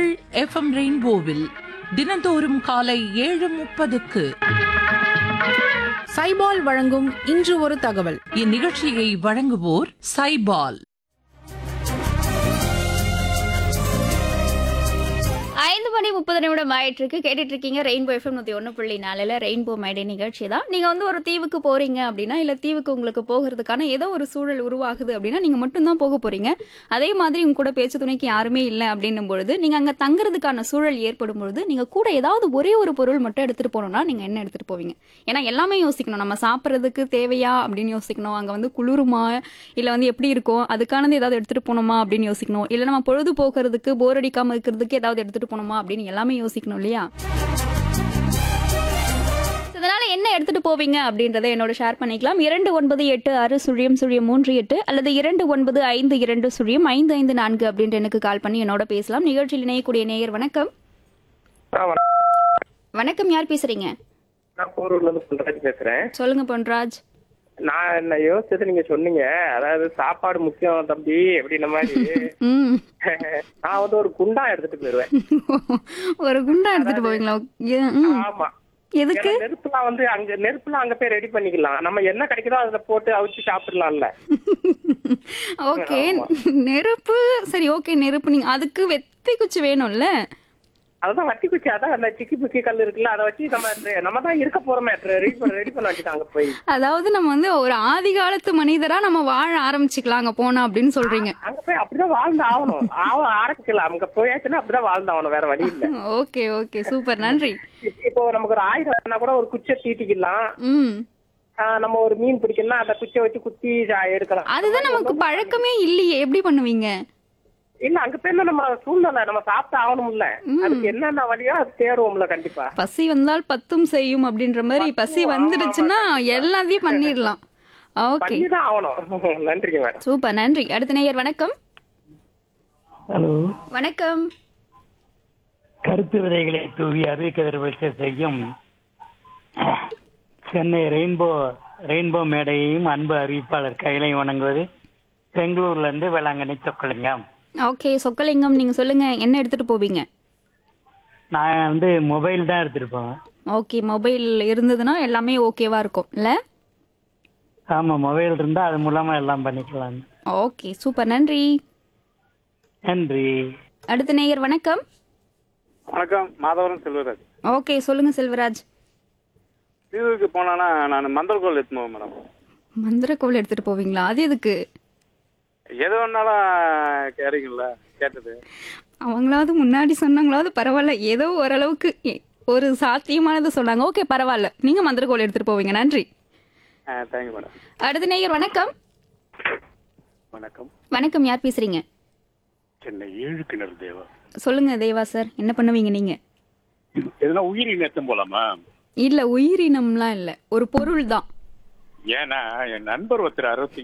உங்கள் எஃப்எம் ரெயின்போவில் தினந்தோறும் காலை ஏழு முப்பதுக்கு சைபால் வழங்கும் இன்று ஒரு தகவல் இந்நிகழ்ச்சியை வழங்குவோர் சைபால் ஐந்து மணி முப்பது நிமிடம் ஆயிட்டிருக்கு கேட்டுட்டு இருக்கீங்க ரெயின்போ எஃப்எம் நூற்றி ஒன்று புள்ளி நாலில் ரெயின்போ மேடை நிகழ்ச்சி தான் நீங்கள் வந்து ஒரு தீவுக்கு போகிறீங்க அப்படின்னா இல்லை தீவுக்கு உங்களுக்கு போகிறதுக்கான ஏதோ ஒரு சூழல் உருவாகுது அப்படின்னா நீங்கள் மட்டும்தான் போக போகிறீங்க அதே மாதிரி உங்க கூட பேச்சு துணைக்கு யாருமே இல்லை அப்படின்னும் பொழுது நீங்கள் அங்கே தங்குறதுக்கான சூழல் ஏற்படும் பொழுது நீங்கள் கூட ஏதாவது ஒரே ஒரு பொருள் மட்டும் எடுத்துகிட்டு போகணும்னா நீங்கள் என்ன எடுத்துகிட்டு போவீங்க ஏன்னா எல்லாமே யோசிக்கணும் நம்ம சாப்பிட்றதுக்கு தேவையா அப்படின்னு யோசிக்கணும் அங்கே வந்து குளிருமா இல்லை வந்து எப்படி இருக்கும் அதுக்கானது ஏதாவது எடுத்துகிட்டு போகணுமா அப்படின்னு யோசிக்கணும் இல்லை நம்ம பொழுது போக்குறதுக்கு போர் அடிக்காமல் இருக்கிறதுக்கு ஏதாவது எடுத்துகிட்டு போகணுமா அப்படின்னு எல்லாமே யோசிக்கணும் இல்லையா இதனால என்ன எடுத்துட்டு போவீங்க அப்படின்றத என்னோட ஷேர் பண்ணிக்கலாம் இரண்டு ஒன்பது எட்டு ஆறு சுழியம் சுழியம் மூன்று எட்டு அல்லது இரண்டு ஒன்பது ஐந்து இரண்டு சுழியம் ஐந்து ஐந்து நான்கு அப்படின்ட்டு எனக்கு கால் பண்ணி என்னோட பேசலாம் நிகழ்ச்சியில் இணையக்கூடிய நேயர் வணக்கம் ஆ, வணக்கம். வணக்கம் யார் பேசுறீங்க நான் போரூர்ல இருந்து பொன்ராஜ் பேசுறேன் சொல்லுங்க பொன்ராஜ் நான் என்ன யோசிச்சது நீங்க சொன்னீங்க அதாவது சாப்பாடு முக்கியம் தம்பி அப்படின்ன மாதிரி ம் நான் வந்து ஒரு குண்டா எடுத்துட்டு போயிருவேன் ஒரு குண்டா எடுத்துட்டு போவீங்களா ஏ- ம். ஆமா எதுக்கு ஏன்னா நெருப்புலாம் வந்து அங்க நெருப்புலாம் அங்க போய் ரெடி பண்ணிக்கலாம் நம்ம என்ன கிடைக்குதோ அதுல போட்டு அவிச்சு சாப்பிடலாம்ல ஓகே நெருப்பு சரி ஓகே நெருப்பு நீங்க அதுக்கு வெத்தி குச்சி வேணும்ல அதுதான் வட்டி குச்சி அதான் அந்த சிக்கி புக்கி கல் இருக்குல்ல அதை வச்சு நம்ம நம்ம தான் இருக்க போறோமே ரெடி பண்ண ரெடி பண்ண வச்சுட்டாங்க போய் அதாவது நம்ம வந்து ஒரு ஆதி காலத்து மனிதரா நம்ம வாழ ஆரம்பிச்சுக்கலாம் அங்க போனா அப்படின்னு சொல்றீங்க அங்க போய் அப்படிதான் வாழ்ந்து ஆகணும் ஆக ஆரம்பிக்கலாம் அங்க போயாச்சுன்னா அப்படிதான் வாழ்ந்து ஆகணும் வேற வழி இல்ல ஓகே ஓகே சூப்பர் நன்றி இப்போ நமக்கு ஒரு ஆயுதம் வேணா கூட ஒரு குச்சை தீட்டிக்கலாம் ம் ஆஹ் நம்ம ஒரு மீன் பிடிக்கணும்னா அந்த குச்சியை வச்சு குத்தி ஜா- எடுக்கலாம் அதுதான் நமக்கு பழக்கமே இல்லையே எப்படி பண்ணுவீங்க இல்ல அங்க போய் நம்ம சூழ்நிலை நம்ம சாப்பிட்டு ஆகணும்ல அதுக்கு என்னென்ன வழியோ அது தேடுவோம்ல கண்டிப்பா பசி வந்தால் பத்தும் செய்யும் அப்படின்ற மாதிரி பசி வந்துடுச்சுன்னா எல்லாத்தையும் பண்ணிடலாம் ஓகே பண்ணிதான் ஆகணும் நன்றிங்க மேடம் சூப்பர் நன்றி அடுத்த நேயர் வணக்கம் ஹலோ வணக்கம் கருத்து விதைகளை தூவி அறிவிக்கதிர்வச்ச செய்யும் சென்னை ரெயின்போ ரெயின்போ மேடையையும் அன்பு அறிவிப்பாளர் கையிலை வணங்குவது பெங்களூர்ல இருந்து வேளாங்கண்ணி சொக்கலிங்கம் ஓகே சொக்கலிங்கம் நீங்க சொல்லுங்க என்ன எடுத்துட்டு போவீங்க நான் வந்து மொபைல் தான் எடுத்துட்டு போவேன் ஓகே மொபைல் இருந்ததுன்னா எல்லாமே ஓகேவா இருக்கும் இல்ல ஆமா மொபைல் இருந்தா அது மூலமா எல்லாம் பண்ணிக்கலாம் ஓகே சூப்பர் நன்றி நன்றி அடுத்த நேயர் வணக்கம் வணக்கம் மாதவரம் செல்வராஜ் ஓகே சொல்லுங்க செல்வராஜ் தீவுக்கு போனானா நான் மந்தர்கோல் எடுத்துன்னு போவேன் மேடம் மந்திரக்கோவில் எடுத்துட்டு போவீங்களா அது எதுக்கு எது வேணாலும் கேறீங்கல்ல கேட்டது அவங்களாவது முன்னாடி சொன்னாங்களாவது பரவாயில்ல ஏதோ ஓரளவுக்கு எ- ஒரு சாத்தியமானது சொன்னாங்க ஓகே பரவாயில்ல நீங்க மந்திரக்கோவில் எடுத்துட்டு போவீங்க நன்றி தேங்க்யூ மேடம் அடுத்த நேயர் வணக்கம் வணக்கம் வணக்கம் யார் பேசுறீங்க சென்னை ஏழு கிணறு தேவா சொல்லுங்க தேவா சார் என்ன பண்ணுவீங்க நீங்க எதுனா உயிரின் எத்தம் போலாமா இல்ல உயிரினம்லாம் இல்ல ஒரு பொருள் தான் ஏன்னா என் நண்பர் ஒருத்தர் அறுபத்தி